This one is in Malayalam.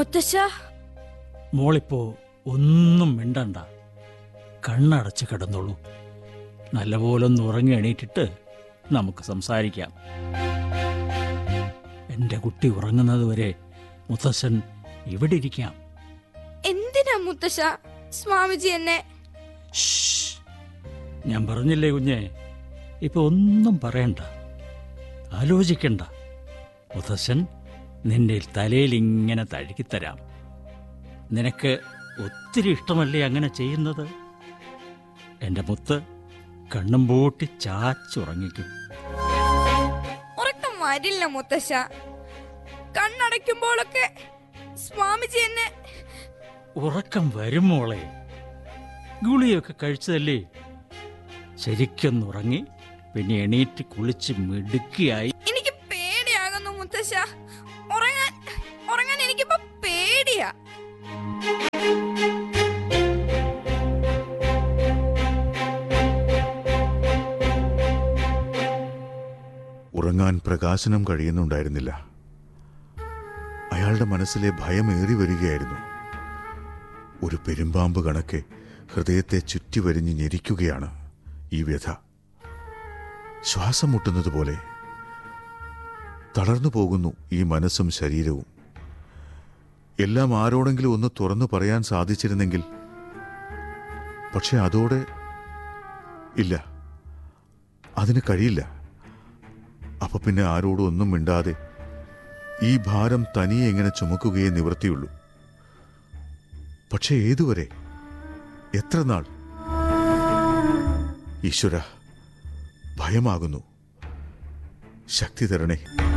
മുത്തശ്ശ മോളിപ്പോ ഒന്നും മിണ്ടണ്ട കണ്ണടച്ച് കിടന്നോളൂ നല്ലപോലെ ഒന്ന് ഉറങ്ങി എണീറ്റിട്ട് നമുക്ക് സംസാരിക്കാം എൻ്റെ കുട്ടി ഉറങ്ങുന്നത് വരെ മുത്തശ്ശൻ ഇവിടെ ഇരിക്കാം എന്തിനാ മുത്തശ്ശ സ്വാമിജി എന്നെ ശ്ശ്. ഞാൻ പറഞ്ഞില്ലേ കുഞ്ഞെ ഇപ്പൊ ഒന്നും പറയണ്ട ആലോചിക്കണ്ട മുത്തശ്ശൻ നിന്റെ തലയിൽ ഇങ്ങനെ തഴുകിത്തരാം നിനക്ക് ഒത്തിരി ഇഷ്ടമല്ലേ അങ്ങനെ ചെയ്യുന്നത് എൻ്റെ മുത്ത് കണ്ണും പൂട്ടി ചാച്ചുറങ്ങിക്കും ഉറക്കം വരില്ല മുത്തശ്ശ കണ്ണടയ്ക്കുമ്പോഴൊക്കെ സ്വാമിജി എന്നെ ഉറക്കം വരും മോളെ ഗുളിയൊക്കെ കഴിച്ചതല്ലേ ശരിക്കൊന്നുറങ്ങി പിന്നെ എണീറ്റ് കുളിച്ച് മിടുക്കിയായി എനിക്ക് പേടിയാകുന്നു മുത്തശ്ശ ഉറങ്ങാൻ ഉറങ്ങാൻ എനിക്കിപ്പോ പേടിയാ ഉറങ്ങാൻ പ്രകാശനം കഴിയുന്നുണ്ടായിരുന്നില്ല അയാളുടെ മനസ്സിലെ ഭയം ഏറി വരികയായിരുന്നു ഒരു പെരുമ്പാമ്പ് കണക്കെ ഹൃദയത്തെ ചുറ്റിവരിഞ്ഞ് ഞെരിക്കുകയാണ് ഈ വ്യഥ ശ്വാസം മുട്ടുന്നത് പോലെ തളർന്നു പോകുന്നു ഈ മനസ്സും ശരീരവും എല്ലാം ആരോടെങ്കിലും ഒന്ന് തുറന്നു പറയാൻ സാധിച്ചിരുന്നെങ്കിൽ പക്ഷെ അതോടെ ഇല്ല അതിന് കഴിയില്ല അപ്പൊ പിന്നെ ആരോടും ഒന്നും മിണ്ടാതെ ഈ ഭാരം തനിയെ എങ്ങനെ ചുമക്കുകയേ നിവൃത്തിയുള്ളൂ പക്ഷെ ഏതുവരെ എത്ര നാൾ ഈശ്വര ഭയമാകുന്നു ശക്തി തരണേ